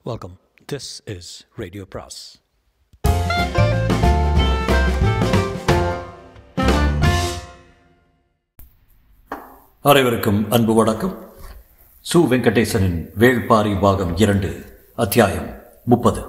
Welcome. This is Radio Pras. அனைவருக்கும் அன்பு வணக்கம் சு வெங்கடேசனின் வேள்பாரி பாகம் இரண்டு அத்தியாயம் முப்பது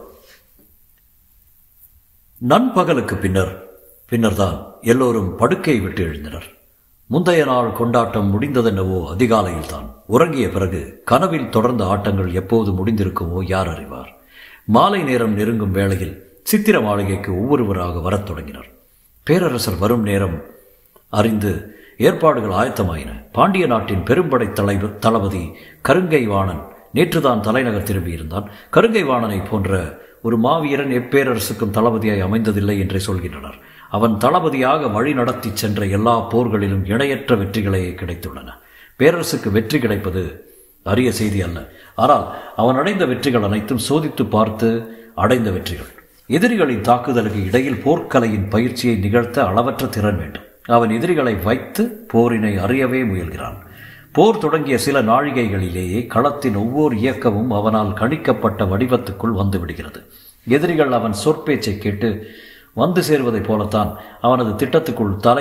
நண்பகலுக்கு பின்னர் பின்னர்தான் எல்லோரும் படுக்கை விட்டு எழுந்தனர் முந்தைய நாள் கொண்டாட்டம் முடிந்ததென்னவோ அதிகாலையில் தான் உறங்கிய பிறகு கனவில் தொடர்ந்த ஆட்டங்கள் எப்போது முடிந்திருக்குமோ யார் அறிவார் மாலை நேரம் நெருங்கும் வேளையில் சித்திர மாளிகைக்கு ஒவ்வொருவராக வரத் தொடங்கினர் பேரரசர் வரும் நேரம் அறிந்து ஏற்பாடுகள் ஆயத்தமாயின பாண்டிய நாட்டின் பெரும்படை தலைவர் தளபதி கருங்கை வாணன் நேற்றுதான் தலைநகர் திரும்பியிருந்தான் கருங்கை வாணனை போன்ற ஒரு மாவீரன் எப்பேரரசுக்கும் தளபதியாய் அமைந்ததில்லை என்றே சொல்கின்றனர் அவன் தளபதியாக வழி நடத்தி சென்ற எல்லா போர்களிலும் இணையற்ற வெற்றிகளே கிடைத்துள்ளன பேரரசுக்கு வெற்றி கிடைப்பது அரிய செய்தி அல்ல ஆனால் அவன் அடைந்த வெற்றிகள் அனைத்தும் சோதித்து பார்த்து அடைந்த வெற்றிகள் எதிரிகளின் தாக்குதலுக்கு இடையில் போர்க்கலையின் பயிற்சியை நிகழ்த்த அளவற்ற திறன் வேண்டும் அவன் எதிரிகளை வைத்து போரினை அறியவே முயல்கிறான் போர் தொடங்கிய சில நாழிகைகளிலேயே களத்தின் ஒவ்வொரு இயக்கமும் அவனால் கணிக்கப்பட்ட வடிவத்துக்குள் வந்து விடுகிறது எதிரிகள் அவன் சொற்பேச்சை கேட்டு வந்து சேர்வதைப் போலத்தான் அவனது திட்டத்துக்குள் தலை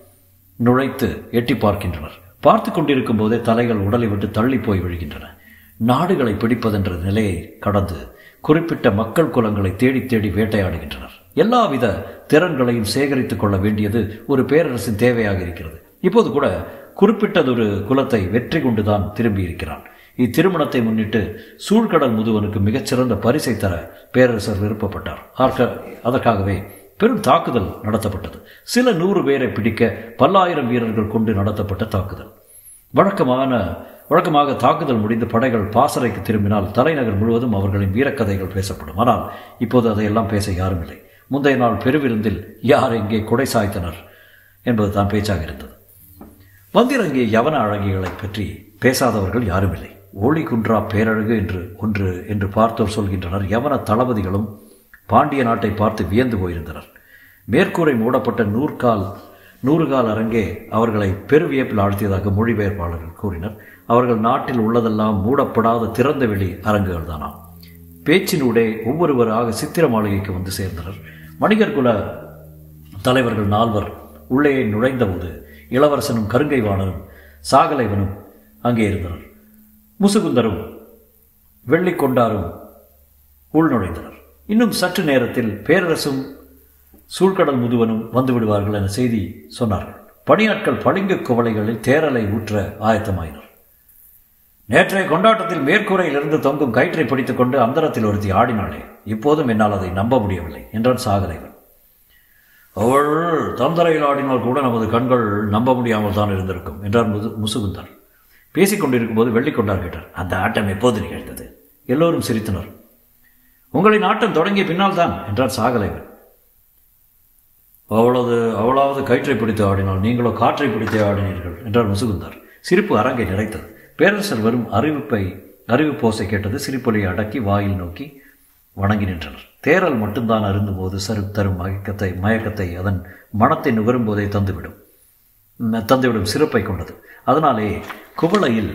நுழைத்து எட்டி பார்க்கின்றனர் பார்த்து கொண்டிருக்கும் போதே தலைகள் உடலை விட்டு தள்ளி போய் விழுகின்றன நாடுகளை பிடிப்பதென்ற நிலையை கடந்து குறிப்பிட்ட மக்கள் குலங்களை தேடி தேடி வேட்டையாடுகின்றனர் எல்லாவித திறன்களையும் சேகரித்துக் கொள்ள வேண்டியது ஒரு பேரரசின் தேவையாக இருக்கிறது இப்போது கூட குறிப்பிட்டதொரு குலத்தை வெற்றி கொண்டுதான் திரும்பி இருக்கிறான் இத்திருமணத்தை முன்னிட்டு சூழ்கடல் முதுவனுக்கு மிகச்சிறந்த பரிசை தர பேரரசர் விருப்பப்பட்டார் அதற்காகவே பெரும் தாக்குதல் நடத்தப்பட்டது சில நூறு பேரை பிடிக்க பல்லாயிரம் வீரர்கள் கொண்டு நடத்தப்பட்ட தாக்குதல் வழக்கமான வழக்கமாக தாக்குதல் முடிந்து படைகள் பாசறைக்கு திரும்பினால் தலைநகர் முழுவதும் அவர்களின் வீரக்கதைகள் பேசப்படும் ஆனால் இப்போது அதையெல்லாம் பேச யாரும் இல்லை முந்தைய நாள் பெருவிருந்தில் யார் எங்கே குடை சாய்த்தனர் என்பது தான் பேச்சாக இருந்தது வந்திறங்கிய யவன அழகிகளை பற்றி பேசாதவர்கள் யாரும் இல்லை ஒளி குன்றா பேரழகு என்று ஒன்று என்று பார்த்தோர் சொல்கின்றனர் யவன தளபதிகளும் பாண்டிய நாட்டை பார்த்து வியந்து போயிருந்தனர் மேற்கூரை மூடப்பட்ட நூற்கால் நூறுகால் அரங்கே அவர்களை பெருவியப்பில் ஆழ்த்தியதாக மொழிபெயர்ப்பாளர்கள் கூறினர் அவர்கள் நாட்டில் உள்ளதெல்லாம் மூடப்படாத திறந்த வெளி அரங்குகள் தானாம் பேச்சினூடே ஒவ்வொருவராக சித்திர மாளிகைக்கு வந்து சேர்ந்தனர் வணிகர் குல தலைவர்கள் நால்வர் உள்ளே நுழைந்தபோது இளவரசனும் கருங்கைவாணனும் சாகலைவனும் அங்கே இருந்தனர் முசுகுந்தரும் வெள்ளிக்கொண்டாரும் உள்நுழைந்தனர் இன்னும் சற்று நேரத்தில் பேரரசும் சூழ்கடல் முதுவனும் வந்து விடுவார்கள் என செய்தி சொன்னார்கள் பணியாட்கள் பளிங்கு குவளைகளில் தேரலை ஊற்ற ஆயத்தமாயினர் நேற்றைய கொண்டாட்டத்தில் மேற்கூரையிலிருந்து தொங்கும் கயிற்றை பிடித்துக் கொண்டு அந்தரத்தில் ஒருத்தி ஆடினாளே இப்போதும் என்னால் அதை நம்ப முடியவில்லை என்றான் சாகலைவன் அவள் தந்தரையில் ஆடினால் கூட நமது கண்கள் நம்ப முடியாமல் தான் இருந்திருக்கும் என்றார் முது முசுகுந்தர் பேசிக் கொண்டிருக்கும் போது வெள்ளிக்கொண்டார் கேட்டார் அந்த ஆட்டம் எப்போது நிகழ்ந்தது எல்லோரும் சிரித்தனர் உங்களின் ஆட்டம் தொடங்கிய பின்னால் தான் என்றார் சாகலைவன் அவளது அவளாவது கயிற்றை பிடித்து ஆடினால் நீங்களோ காற்றை பிடித்து ஆடினீர்கள் என்றார் முசுகுந்தார் சிரிப்பு அரங்கை நிறைத்தது பேரரசர் வரும் அறிவிப்பை அறிவிப்போசை கேட்டது சிரிப்பொலியை அடக்கி வாயில் நோக்கி வணங்கி நின்றனர் தேரல் மட்டும்தான் அருந்தும்போது சரு தரும் மயக்கத்தை மயக்கத்தை அதன் மனத்தை நுகரும் போதே தந்துவிடும் தந்துவிடும் சிறப்பை கொண்டது அதனாலே குவளையில்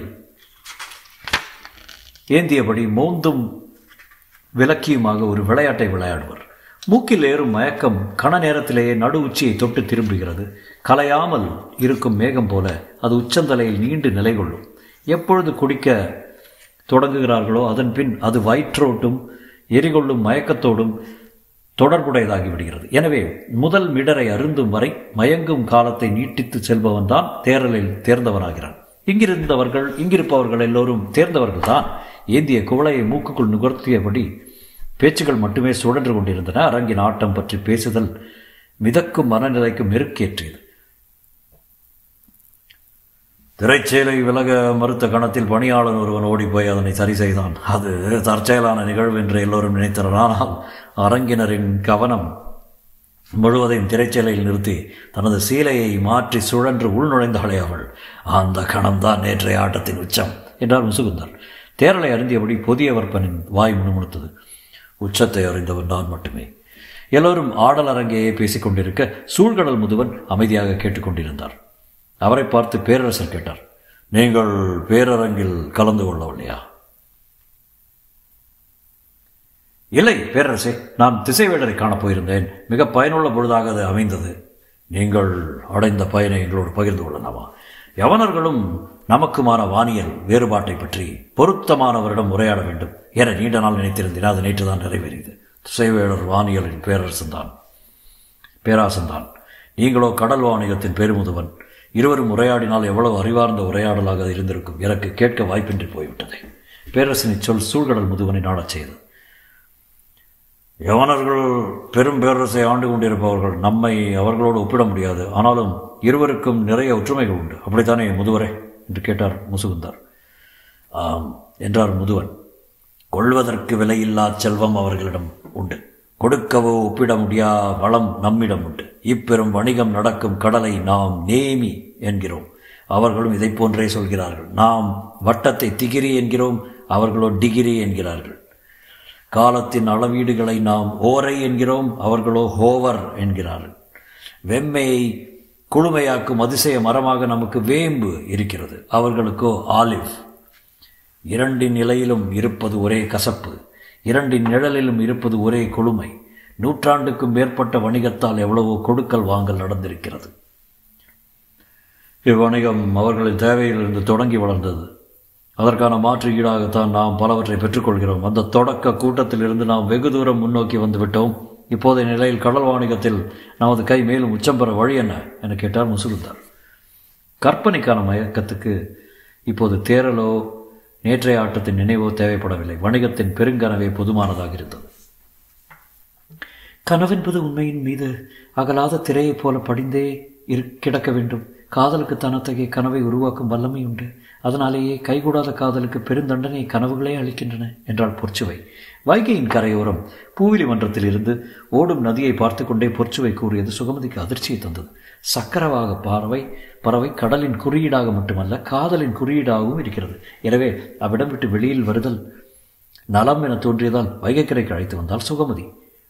ஏந்தியபடி மோந்தும் விலக்கியுமாக ஒரு விளையாட்டை விளையாடுவர் மூக்கில் ஏறும் மயக்கம் கண நேரத்திலேயே நடு உச்சியை தொட்டு திரும்புகிறது கலையாமல் இருக்கும் மேகம் போல அது உச்சந்தலையில் நீண்டு நிலை கொள்ளும் எப்பொழுது குடிக்க தொடங்குகிறார்களோ அதன் பின் அது வயிற்றோட்டும் எரிகொள்ளும் மயக்கத்தோடும் தொடர்புடையதாகி விடுகிறது எனவே முதல் மிடரை அருந்தும் வரை மயங்கும் காலத்தை நீட்டித்து செல்பவன் தான் தேரலில் தேர்ந்தவனாகிறான் இங்கிருந்தவர்கள் இங்கிருப்பவர்கள் எல்லோரும் தேர்ந்தவர்கள் தான் ஏந்திய குவளையை மூக்குக்குள் நுகர்த்தியபடி பேச்சுகள் மட்டுமே சுழன்று கொண்டிருந்தன அரங்கின் ஆட்டம் பற்றி பேசுதல் மிதக்கும் மனநிலைக்கு மெருக்கேற்றியது திரைச்சேலை விலக மறுத்த கணத்தில் பணியாளன் ஒருவன் ஓடிப்போய் அதனை சரி செய்தான் அது தற்செயலான நிகழ்வு என்று எல்லோரும் நினைத்தனர் ஆனால் அரங்கினரின் கவனம் முழுவதையும் திரைச்சேலையில் நிறுத்தி தனது சீலையை மாற்றி சுழன்று உள்நுழைந்தாளே அவள் அந்த கணம்தான் நேற்றைய ஆட்டத்தின் உச்சம் என்றார் முசுகுந்தர் தேரலை அறிந்தியபடி புதியவர்பனின் வாய் முணுமுணுத்தது உச்சத்தை அறிந்தவன் நான் மட்டுமே எல்லோரும் ஆடல் அரங்கேயே பேசிக் கொண்டிருக்க சூழ்கடல் முதுவன் அமைதியாக கேட்டுக்கொண்டிருந்தார் அவரை பார்த்து பேரரசர் கேட்டார் நீங்கள் பேரரங்கில் கலந்து கொள்ளவில்லையா இல்லை பேரரசே நான் திசைவேடரை காணப் போயிருந்தேன் மிக பயனுள்ள பொழுதாக அது அமைந்தது நீங்கள் அடைந்த பயனை எங்களோடு பகிர்ந்து கொள்ளலாமா யவனர்களும் நமக்குமான வானியல் வேறுபாட்டை பற்றி பொருத்தமானவரிடம் உரையாட வேண்டும் என நீண்ட நாள் நினைத்திருந்தேன் அது நேற்று தான் நிறைவேறியது திசைவேடர் வானியலின் பேரரசன்தான் பேராசன்தான் நீங்களோ கடல் வாணிகத்தின் பெருமுதுவன் இருவரும் உரையாடினால் எவ்வளவு அறிவார்ந்த உரையாடலாக அது இருந்திருக்கும் எனக்கு கேட்க வாய்ப்பின்றி போய்விட்டது பேரரசனை சொல் சூழ்கடல் முதுவனை நாடச் செய்தது யவனர்கள் பெரும் பேரரசை ஆண்டு கொண்டிருப்பவர்கள் நம்மை அவர்களோடு ஒப்பிட முடியாது ஆனாலும் இருவருக்கும் நிறைய ஒற்றுமைகள் உண்டு அப்படித்தானே முதுவரே என்று கேட்டார் முசுகுந்தார் ஆம் என்றார் முதுவன் கொள்வதற்கு விலையில்லா செல்வம் அவர்களிடம் உண்டு கொடுக்கவோ ஒப்பிட முடியா வளம் நம்மிடம் உண்டு இப்பெரும் வணிகம் நடக்கும் கடலை நாம் நேமி என்கிறோம் அவர்களும் இதை போன்றே சொல்கிறார்கள் நாம் வட்டத்தை திகிரி என்கிறோம் அவர்களோ டிகிரி என்கிறார்கள் காலத்தின் அளவீடுகளை நாம் ஓரை என்கிறோம் அவர்களோ ஹோவர் என்கிறார்கள் வெம்மையை குளுமையாக்கும் அதிசய மரமாக நமக்கு வேம்பு இருக்கிறது அவர்களுக்கோ ஆலிவ் இரண்டின் நிலையிலும் இருப்பது ஒரே கசப்பு இரண்டின் நிழலிலும் இருப்பது ஒரே கொழுமை நூற்றாண்டுக்கும் மேற்பட்ட வணிகத்தால் எவ்வளவோ கொடுக்கல் வாங்கல் நடந்திருக்கிறது இவ்வணிகம் அவர்களின் தேவையிலிருந்து தொடங்கி வளர்ந்தது அதற்கான மாற்று ஈடாகத்தான் நாம் பலவற்றை பெற்றுக்கொள்கிறோம் அந்த தொடக்க கூட்டத்திலிருந்து நாம் வெகு தூரம் முன்னோக்கி வந்துவிட்டோம் இப்போதைய நிலையில் கடல் வாணிகத்தில் நமது கை மேலும் உச்சம் பெற வழி என்ன என கேட்டார் முசுகுந்தார் கற்பனைக்கான மயக்கத்துக்கு இப்போது தேரலோ நேற்றைய ஆட்டத்தின் நினைவோ தேவைப்படவில்லை வணிகத்தின் பெருங்கனவே பொதுமானதாக இருந்தது கனவென்பது உண்மையின் மீது அகலாத திரையைப் போல படிந்தே இரு கிடக்க வேண்டும் காதலுக்கு தனத்தகைய கனவை உருவாக்கும் வல்லமை உண்டு அதனாலேயே கைகூடாத காதலுக்கு பெருந்தண்டனை கனவுகளே அளிக்கின்றன என்றாள் பொற்சுவை வைகையின் கரையோரம் பூவிலி மன்றத்தில் இருந்து ஓடும் நதியை பார்த்து கொண்டே பொற்சுவை கூறியது சுகமதிக்கு அதிர்ச்சியை தந்தது சக்கரவாக பார்வை பறவை கடலின் குறியீடாக மட்டுமல்ல காதலின் குறியீடாகவும் இருக்கிறது எனவே அவ்விடம் விட்டு வெளியில் வருதல் நலம் என தோன்றியதால் வைகைக்கரைக்கு அழைத்து வந்தால் சுகமதி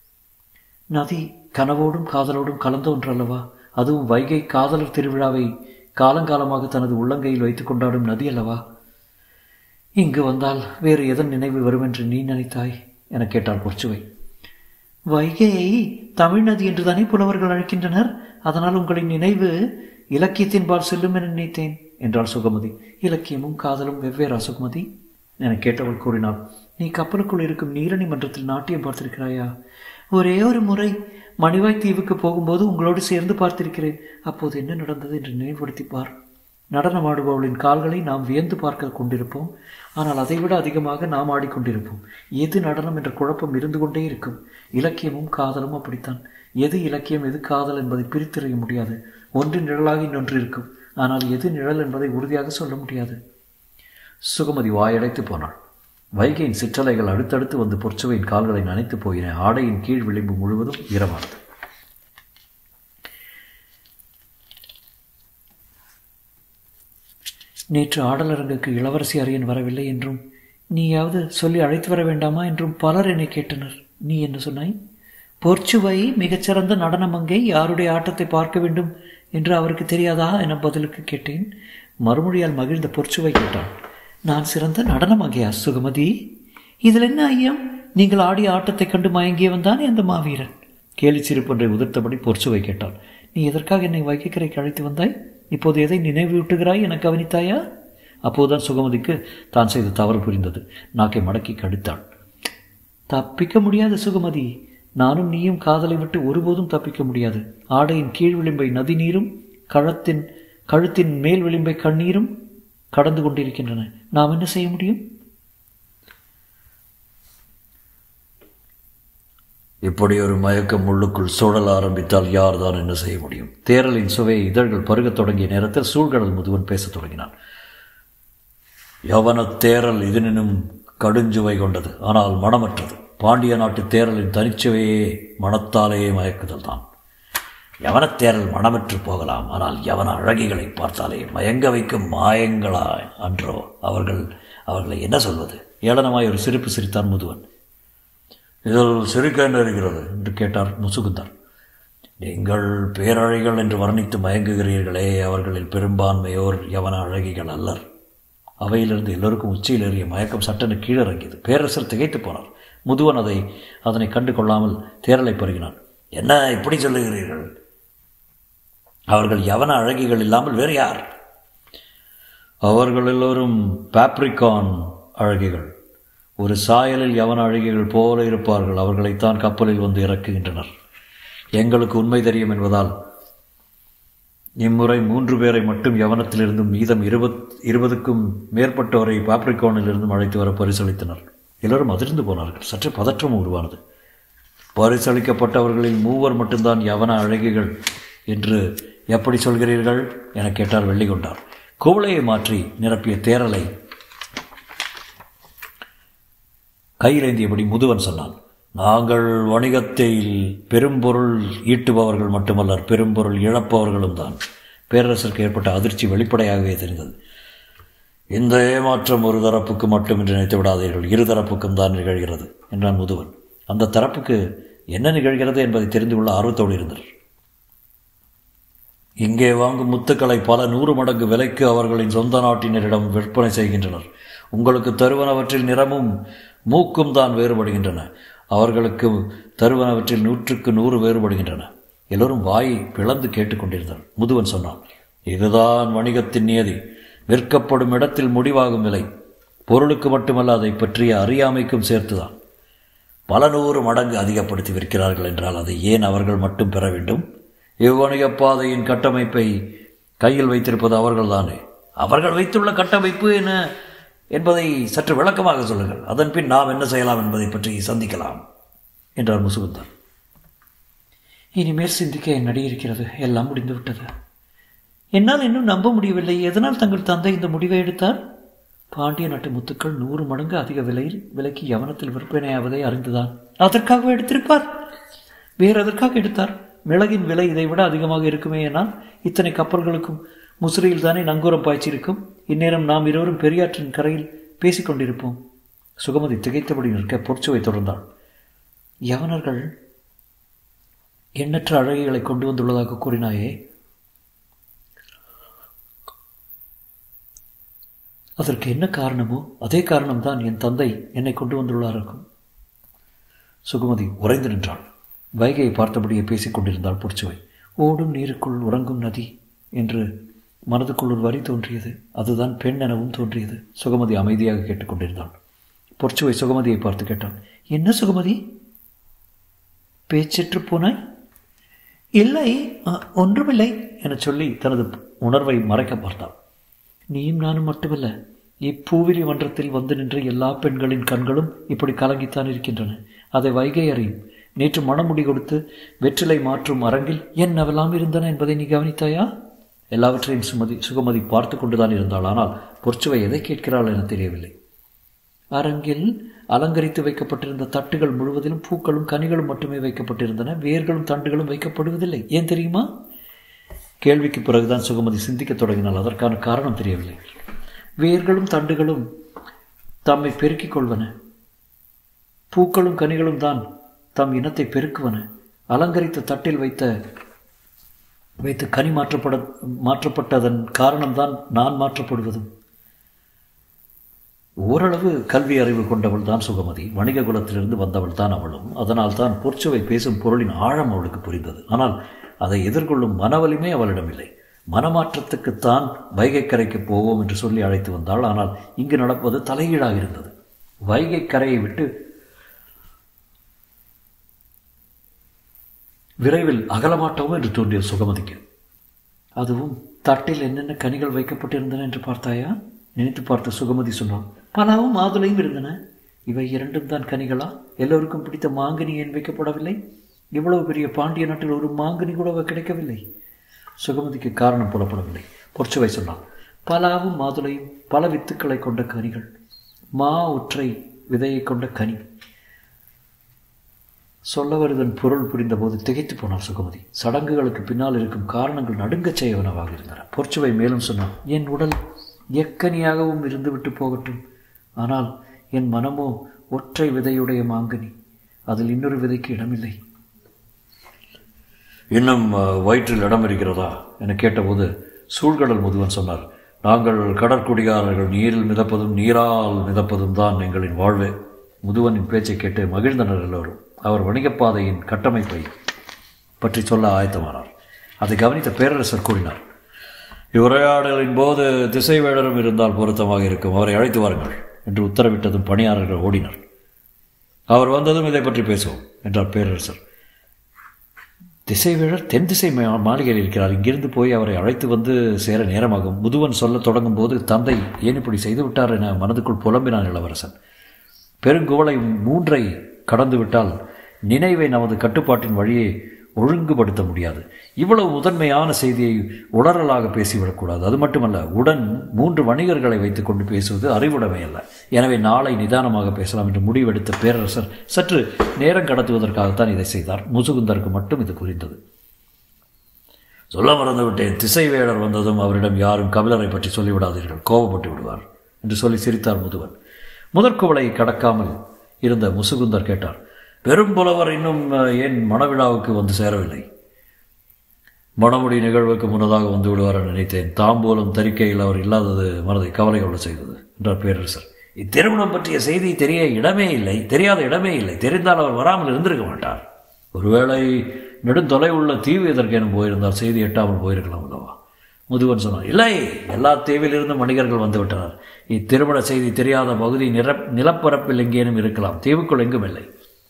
நதி கனவோடும் காதலோடும் கலந்த ஒன்றல்லவா அதுவும் வைகை காதலர் திருவிழாவை காலங்காலமாக தனது உள்ளங்கையில் வைத்து கொண்டாடும் நதி அல்லவா இங்கு வந்தால் வேறு எதன் நினைவு வரும் என்று நீ நினைத்தாய் என கேட்டாள் பொற்சுவை வைகையை தமிழ் நதி என்றுதானே புலவர்கள் அழைக்கின்றனர் அதனால் உங்களின் நினைவு இலக்கியத்தின்பால் செல்லும் என நினைத்தேன் என்றாள் சுகமதி இலக்கியமும் காதலும் வெவ்வேறா சுகமதி என கேட்டவள் கூறினாள் நீ கப்பலுக்குள் இருக்கும் நீரணி மன்றத்தில் நாட்டியம் பார்த்திருக்கிறாயா ஒரே ஒரு முறை மணிவாய் தீவுக்கு போகும்போது உங்களோடு சேர்ந்து பார்த்திருக்கிறேன் அப்போது என்ன நடந்தது என்று நினைவுபடுத்தி பார் நடனமாடுபவளின் கால்களை நாம் வியந்து பார்க்க கொண்டிருப்போம் ஆனால் அதைவிட அதிகமாக நாம் ஆடிக்கொண்டிருப்போம் எது நடனம் என்ற குழப்பம் இருந்து கொண்டே இருக்கும் இலக்கியமும் காதலும் அப்படித்தான் எது இலக்கியம் எது காதல் என்பதை பிரித்தறிய முடியாது ஒன்று நிழலாக இன்னொன்று இருக்கும் ஆனால் எது நிழல் என்பதை உறுதியாக சொல்ல முடியாது சுகமதி வாயடைத்து போனாள் வைகையின் சிற்றலைகள் அடுத்தடுத்து வந்து பொற்சுவையின் கால்களை நனைத்து போயின ஆடையின் கீழ் விளிம்பு முழுவதும் ஈரமானது நேற்று ஆடலரங்குக்கு இளவரசி அரியன் வரவில்லை என்றும் நீயாவது சொல்லி அழைத்து வர வேண்டாமா என்றும் பலர் என்னை கேட்டனர் நீ என்ன சொன்னாய் பொற்சுவை மிகச்சிறந்த நடன மங்கை யாருடைய ஆட்டத்தை பார்க்க வேண்டும் என்று அவருக்கு தெரியாதா என பதிலுக்கு கேட்டேன் மறுமொழியால் மகிழ்ந்த பொற்சுவை கேட்டான் நான் சிறந்த நடன மங்கையா சுகமதி இதில் என்ன ஐயம் நீங்கள் ஆடிய ஆட்டத்தைக் கண்டு மயங்கியவன் தானே அந்த மாவீரன் கேலி சிரிப்பொன்றை உதிர்த்தபடி பொற்சுவை கேட்டாள் நீ எதற்காக என்னை வைக்கைக்கரைக்கு அழைத்து வந்தாய் இப்போது எதை நினைவூட்டுகிறாய் என கவனித்தாயா அப்போதுதான் சுகமதிக்கு தான் செய்த தவறு புரிந்தது நாக்கை மடக்கி கடித்தாள் தப்பிக்க முடியாது சுகமதி நானும் நீயும் காதலை விட்டு ஒருபோதும் தப்பிக்க முடியாது ஆடையின் கீழ் விளிம்பை நதி நீரும் கழத்தின் கழுத்தின் மேல் விளிம்பை கண்ணீரும் கடந்து கொண்டிருக்கின்றன நாம் என்ன செய்ய முடியும் இப்படி ஒரு மயக்கம் உள்ளுக்குள் சுழல ஆரம்பித்தால் யார்தான் என்ன செய்ய முடியும் தேரலின் சுவையை இதழ்கள் பருகத் தொடங்கிய நேரத்தில் சூழ்கடல் முதுவன் பேசத் தொடங்கினான் யவன தேரல் இதனினும் கடுஞ்சுவை கொண்டது ஆனால் மனமற்றது பாண்டிய நாட்டு தேரலின் தனிச்சுவையே மனத்தாலேயே மயக்குதல் தான் யவனத்தேரல் மனமற்று போகலாம் ஆனால் யவன அழகிகளை பார்த்தாலே மயங்க வைக்கும் மாயங்களா அன்றோ அவர்கள் அவர்களை என்ன சொல்வது ஏளனமாய் ஒரு சிரிப்பு சிரித்தான் முதுவன் இதில் சிரிக்க என்ன இருக்கிறது என்று கேட்டார் முசுகுந்தார் நீங்கள் பேரழகிகள் என்று வர்ணித்து மயங்குகிறீர்களே அவர்களில் பெரும்பான்மையோர் யவன அழகிகள் அல்லர் அவையிலிருந்து எல்லோருக்கும் உச்சியில் ஏறிய மயக்கம் சட்டென கீழிறங்கியது பேரரசர் திகைத்து போனார் முதுவன் அதை அதனை கண்டு கொள்ளாமல் தேரலை பருகினான் என்ன இப்படி சொல்லுகிறீர்கள் அவர்கள் யவன அழகிகள் இல்லாமல் வேறு யார் அவர்கள் எல்லோரும் பாப்ரிகான் அழகிகள் ஒரு சாயலில் யவன அழகிகள் போல இருப்பார்கள் அவர்களைத்தான் கப்பலில் வந்து இறக்குகின்றனர் எங்களுக்கு உண்மை தெரியும் என்பதால் இம்முறை மூன்று பேரை மட்டும் யவனத்திலிருந்தும் மீதம் இருபத் இருபதுக்கும் மேற்பட்டோரை பாப்ரிகானிலிருந்தும் அழைத்து வர பரிசளித்தனர் எல்லோரும் அதிர்ந்து போனார்கள் சற்று பதற்றம் உருவானது பரிசளிக்கப்பட்டவர்களில் மூவர் மட்டும்தான் யவன அழகிகள் என்று எப்படி சொல்கிறீர்கள் என கேட்டார் வெள்ளி கொண்டார் குவளையை மாற்றி நிரப்பிய தேரலை கையிலேந்தியபடி முதுவன் சொன்னான் நாங்கள் வணிகத்தில் பெரும்பொருள் ஈட்டுபவர்கள் மட்டுமல்லர் பெரும்பொருள் இழப்பவர்களும் தான் பேரரசருக்கு ஏற்பட்ட அதிர்ச்சி வெளிப்படையாகவே தெரிந்தது இந்த ஏமாற்றம் ஒரு தரப்புக்கு மட்டும் என்று நினைத்து விடாதீர்கள் இரு தரப்புக்கும் தான் நிகழ்கிறது என்றான் முதுவன் அந்த தரப்புக்கு என்ன நிகழ்கிறது என்பதை தெரிந்து கொள்ள ஆர்வத்தோடு இருந்தனர் இங்கே வாங்கும் முத்துக்களை பல நூறு மடங்கு விலைக்கு அவர்களின் சொந்த நாட்டினரிடம் விற்பனை செய்கின்றனர் உங்களுக்கு தருவனவற்றில் நிறமும் மூக்கும் தான் வேறுபடுகின்றன அவர்களுக்கு தருவனவற்றில் நூற்றுக்கு நூறு வேறுபடுகின்றன எல்லோரும் வாயை பிளந்து கேட்டுக்கொண்டிருந்தனர் முதுவன் சொன்னான் இதுதான் வணிகத்தின் நியதி விற்கப்படும் இடத்தில் முடிவாகும் விலை பொருளுக்கு மட்டுமல்ல அதை பற்றிய அறியாமைக்கும் சேர்த்துதான் பல நூறு மடங்கு அதிகப்படுத்தி விற்கிறார்கள் என்றால் அதை ஏன் அவர்கள் மட்டும் பெற வேண்டும் இவ்வணிக பாதையின் கட்டமைப்பை கையில் வைத்திருப்பது அவர்கள்தானே அவர்கள் வைத்துள்ள கட்டமைப்பு என்ன என்பதை சற்று விளக்கமாக சொல்லுங்கள் அதன் பின் நாம் என்ன செய்யலாம் என்பதை பற்றி சந்திக்கலாம் என்றார் முசுகுந்தன் இனிமேல் சிந்திக்க என் அடி இருக்கிறது எல்லாம் முடிந்து விட்டது என்னால் இன்னும் நம்ப முடியவில்லை எதனால் தங்கள் தந்தை இந்த முடிவை எடுத்தார் பாண்டிய நாட்டு முத்துக்கள் நூறு மடங்கு அதிக விலையில் விலைக்கு யவனத்தில் விற்பனையாவதை அறிந்துதான் அதற்காக எடுத்திருப்பார் வேறு எதற்காக எடுத்தார் மிளகின் விலை இதை விட அதிகமாக இருக்குமே எனால் இத்தனை கப்பல்களுக்கும் முசிறியில் தானே நங்கூரம் பாய்ச்சிருக்கும் இந்நேரம் நாம் இருவரும் பெரியாற்றின் கரையில் பேசிக்கொண்டிருப்போம் சுகமதி திகைத்தபடி நிற்க பொற்சுவை தொடர்ந்தாள் யவனர்கள் எண்ணற்ற அழகிகளை கொண்டு வந்துள்ளதாக கூறினாயே அதற்கு என்ன காரணமோ அதே காரணம்தான் என் தந்தை என்னை கொண்டு வந்துள்ளாருக்கும் சுகுமதி உறைந்து நின்றாள் வைகையை பார்த்தபடியே பேசிக் கொண்டிருந்தாள் பொற்சுவை ஓடும் நீருக்குள் உறங்கும் நதி என்று மனதுக்குள் ஒரு வரி தோன்றியது அதுதான் பெண் எனவும் தோன்றியது சுகமதி அமைதியாக கேட்டுக்கொண்டிருந்தாள் பொற்சுவை சுகமதியை பார்த்து கேட்டாள் என்ன சுகமதி பேச்சற்று போனாய் இல்லை ஒன்றுமில்லை என சொல்லி தனது உணர்வை மறைக்க பார்த்தாள் நீயும் நானும் மட்டுமல்ல இப்பூவிலி மன்றத்தில் வந்து நின்ற எல்லா பெண்களின் கண்களும் இப்படி கலங்கித்தான் இருக்கின்றன அதை வைகை அறியும் நேற்று மணமுடி கொடுத்து வெற்றிலை மாற்றும் அரங்கில் என்னவெல்லாம் இருந்தன என்பதை நீ கவனித்தாயா எல்லாவற்றையும் சுமதி சுகமதி பார்த்து கொண்டுதான் இருந்தாள் ஆனால் பொற்சுவை எதை கேட்கிறாள் என தெரியவில்லை அரங்கில் அலங்கரித்து வைக்கப்பட்டிருந்த தட்டுகள் முழுவதிலும் பூக்களும் கனிகளும் மட்டுமே வைக்கப்பட்டிருந்தன வேர்களும் தண்டுகளும் வைக்கப்படுவதில்லை ஏன் தெரியுமா கேள்விக்கு பிறகுதான் சுகமதி சிந்திக்கத் தொடங்கினால் அதற்கான காரணம் தெரியவில்லை வேர்களும் தண்டுகளும் தம்மை பெருக்கிக் கொள்வன பூக்களும் கனிகளும் தான் தம் இனத்தை பெருக்குவன அலங்கரித்த தட்டில் வைத்த வைத்து கனி மாற்றப்பட மாற்றப்பட்டதன் காரணம்தான் நான் மாற்றப்படுவதும் ஓரளவு கல்வி அறிவு கொண்டவள் தான் சுகமதி வணிக குலத்திலிருந்து வந்தவள் தான் அவளும் அதனால் தான் பொற்சுவை பேசும் பொருளின் ஆழம் அவளுக்கு புரிந்தது ஆனால் அதை எதிர்கொள்ளும் மனவலிமை அவளிடம் இல்லை மனமாற்றத்துக்குத்தான் வைகைக்கரைக்கு போவோம் என்று சொல்லி அழைத்து வந்தாள் ஆனால் இங்கு நடப்பது தலைகீழாக இருந்தது வைகை கரையை விட்டு விரைவில் அகலமாட்டோம் என்று தோன்றிய சுகமதிக்கு அதுவும் தட்டில் என்னென்ன கனிகள் வைக்கப்பட்டிருந்தன என்று பார்த்தாயா நினைத்து பார்த்த சுகமதி சொன்னான் பலாவும் மாதுளையும் இருந்தன இவை இரண்டும் தான் கனிகளா எல்லோருக்கும் பிடித்த மாங்கனி ஏன் வைக்கப்படவில்லை இவ்வளவு பெரிய பாண்டிய நாட்டில் ஒரு மாங்கனி கூட கிடைக்கவில்லை சுகமதிக்கு காரணம் புலப்படவில்லை பொற்சுவை சொன்னான் பலாவும் மாதுளையும் பல வித்துக்களை கொண்ட கனிகள் மா ஒற்றை விதையை கொண்ட கனி சொல்ல வருதன் பொருள் புரிந்தபோது திகைத்து போனார் சுகமதி சடங்குகளுக்கு பின்னால் இருக்கும் காரணங்கள் நடுங்கச் செய்யவனவாக இருந்தன பொற்சுவை மேலும் சொன்னான் என் உடல் எக்கனியாகவும் இருந்துவிட்டு போகட்டும் ஆனால் என் மனமோ ஒற்றை விதையுடைய மாங்கனி அதில் இன்னொரு விதைக்கு இடமில்லை இன்னும் வயிற்றில் இடம் இருக்கிறதா என கேட்டபோது சூழ்கடல் முதுவன் சொன்னார் நாங்கள் கடற்குடிகாரர்கள் நீரில் மிதப்பதும் நீரால் மிதப்பதும் தான் எங்களின் வாழ்வே முதுவனின் பேச்சை கேட்டு மகிழ்ந்தனர் எல்லோரும் அவர் வணிகப்பாதையின் கட்டமைப்பை பற்றி சொல்ல ஆயத்தமானார் அதை கவனித்த பேரரசர் கூறினார் இவ்வுரையாடலின் போது திசை வேடரும் இருந்தால் பொருத்தமாக இருக்கும் அவரை அழைத்து வாருங்கள் என்று உத்தரவிட்டதும் பணியாளர்கள் ஓடினர் அவர் வந்ததும் இதை பற்றி பேசுவோம் என்றார் பேரரசர் திசைவேழர் தென் திசை மா- மாளிகையில் இருக்கிறார் இங்கிருந்து போய் அவரை அழைத்து வந்து சேர நேரமாகும் முதுவன் சொல்லத் தொடங்கும் போது தந்தை ஏன் இப்படி செய்து விட்டார் என மனதுக்குள் புலம்பினான் இளவரசன் பெருங்குவளை மூன்றை கடந்துவிட்டால் நினைவை நமது கட்டுப்பாட்டின் வழியே ஒழுங்குபடுத்த முடியாது இவ்வளவு முதன்மையான செய்தியை உளறலாக பேசிவிடக்கூடாது அது மட்டுமல்ல உடன் மூன்று வணிகர்களை வைத்துக்கொண்டு பேசுவது அறிவுடைமை அல்ல எனவே நாளை நிதானமாக பேசலாம் என்று முடிவெடுத்த பேரரசர் சற்று நேரம் கடத்துவதற்காகத்தான் இதை செய்தார் முசுகுந்தருக்கு மட்டும் இது புரிந்தது சொல்ல மறந்துவிட்டேன் திசை வேடர் வந்ததும் அவரிடம் யாரும் கபிலரை பற்றி சொல்லிவிடாதீர்கள் கோபப்பட்டு விடுவார் என்று சொல்லி சிரித்தார் முதுவன் முதற்குவளை கடக்காமல் இருந்த முசுகுந்தர் கேட்டார் பெரும்புலவர் இன்னும் அஹ், ஏன் மணவிழாவுக்கு வந்து சேரவில்லை மணமுடி நிகழ்வுக்கு முன்னதாக வந்து விடுவார் என நினைத்தேன் தாம்பூலம் தரிக்கையில் அவர் இல்லாதது மனதை கவலை கொள்ள செய்தது என்றார் பேரரசர் இத்திருமணம் பற்றிய செய்தி தெரிய இடமே இல்லை தெரியாத இடமே இல்லை தெரிந்தால் அவர் வராமல் இருந்திருக்க மாட்டார் ஒருவேளை நெடுந்தொலைவுள்ள தீவு எதற்கேனும் போயிருந்தால் செய்தி எட்டாமல் போயிருக்கலாம் அல்லவா முதுவன் சொன்னான் இல்லை எல்லா தீவிலிருந்தும் வணிகர்கள் வந்துவிட்டனர் இத்திருமண செய்தி தெரியாத பகுதி நிர நிலப்பரப்பில் எங்கேனும் இருக்கலாம் தீவுக்குள் எங்கும் இல்லை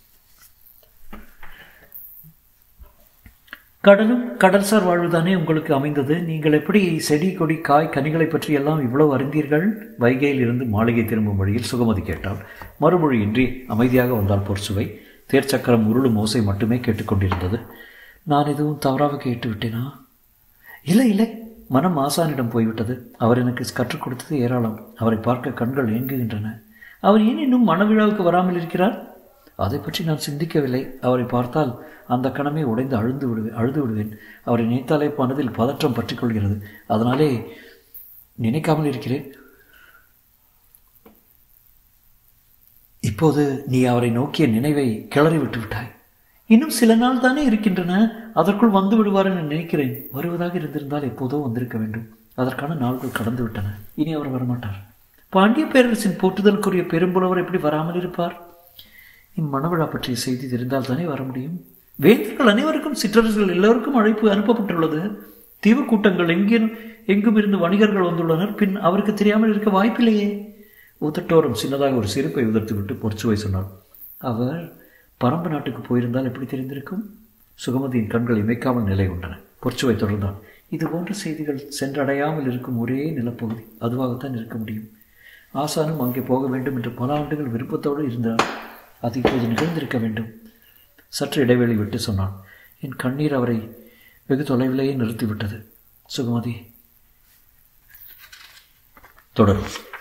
கடலும் கடல்சார் வாழ்வுதானே உங்களுக்கு அமைந்தது நீங்கள் எப்படி செடி கொடி காய் கனிகளை பற்றி எல்லாம் இவ்வளவு அறிந்தீர்கள் வைகையில் இருந்து மாளிகை திரும்பும் வழியில் சுகமதி கேட்டாள் மறுமொழியின்றி அமைதியாக வந்தால் பொற்சுவை தேர்ச்சக்கரம் உருளும் ஓசை மட்டுமே கேட்டுக்கொண்டிருந்தது நான் எதுவும் தவறாக கேட்டு விட்டேனா இல்லை இல்லை மனம் ஆசானிடம் போய்விட்டது அவர் எனக்கு கற்றுக் கொடுத்தது ஏராளம் அவரை பார்க்க கண்கள் ஏங்குகின்றன அவர் ஏன் இன்னும் மணவிழாவுக்கு வராமல் இருக்கிறார் அதை பற்றி நான் சிந்திக்கவில்லை அவரை பார்த்தால் அந்த கணமே உடைந்து அழுந்து விடுவேன் அழுது விடுவேன் அவரை நினைத்தாலே மனதில் பதற்றம் பற்றிக் கொள்கிறது அதனாலே நினைக்காமல் இருக்கிறேன் இப்போது நீ அவரை நோக்கிய நினைவை கிளறி விட்டு விட்டாய் இன்னும் சில நாள் தானே இருக்கின்றன அதற்குள் வந்து விடுவார் என நினைக்கிறேன் வருவதாக இருந்திருந்தால் எப்போதோ வந்திருக்க வேண்டும் அதற்கான நாள்கள் கடந்து விட்டன இனி அவர் வரமாட்டார் பாண்டிய பேரரசின் போற்றுதலுக்குரிய பெரும்புலவர் எப்படி வராமல் இருப்பார் இம்மணவிழா பற்றிய செய்தி தெரிந்தால் தானே வர முடியும் வேந்தர்கள் அனைவருக்கும் சிற்றரசர்கள் எல்லோருக்கும் அழைப்பு அனுப்பப்பட்டுள்ளது தீவு கூட்டங்கள் எங்கேனும் எங்கும் இருந்து வணிகர்கள் வந்துள்ளனர் பின் அவருக்கு தெரியாமல் இருக்க வாய்ப்பில்லையே உதட்டோரம் சின்னதாக ஒரு சிரிப்பை உதர்த்துவிட்டு பொற்சுவை சொன்னார் அவர் பரம்பு நாட்டுக்கு போயிருந்தால் எப்படி தெரிந்திருக்கும் சுகமதியின் கண்கள் இமைக்காமல் நிலை கொண்டன பொற்சுவை தொடர்ந்தான் இது போன்ற செய்திகள் சென்றடையாமல் இருக்கும் ஒரே நிலப்பகுதி அதுவாகத்தான் இருக்க முடியும் ஆசானும் அங்கே போக வேண்டும் என்று பல ஆண்டுகள் விருப்பத்தோடு இருந்தார் அது இப்போது நிகழ்ந்திருக்க வேண்டும் சற்று இடைவெளி விட்டு சொன்னான் என் கண்ணீர் அவரை வெகு தொலைவிலேயே நிறுத்திவிட்டது சுகமதி தொடரும்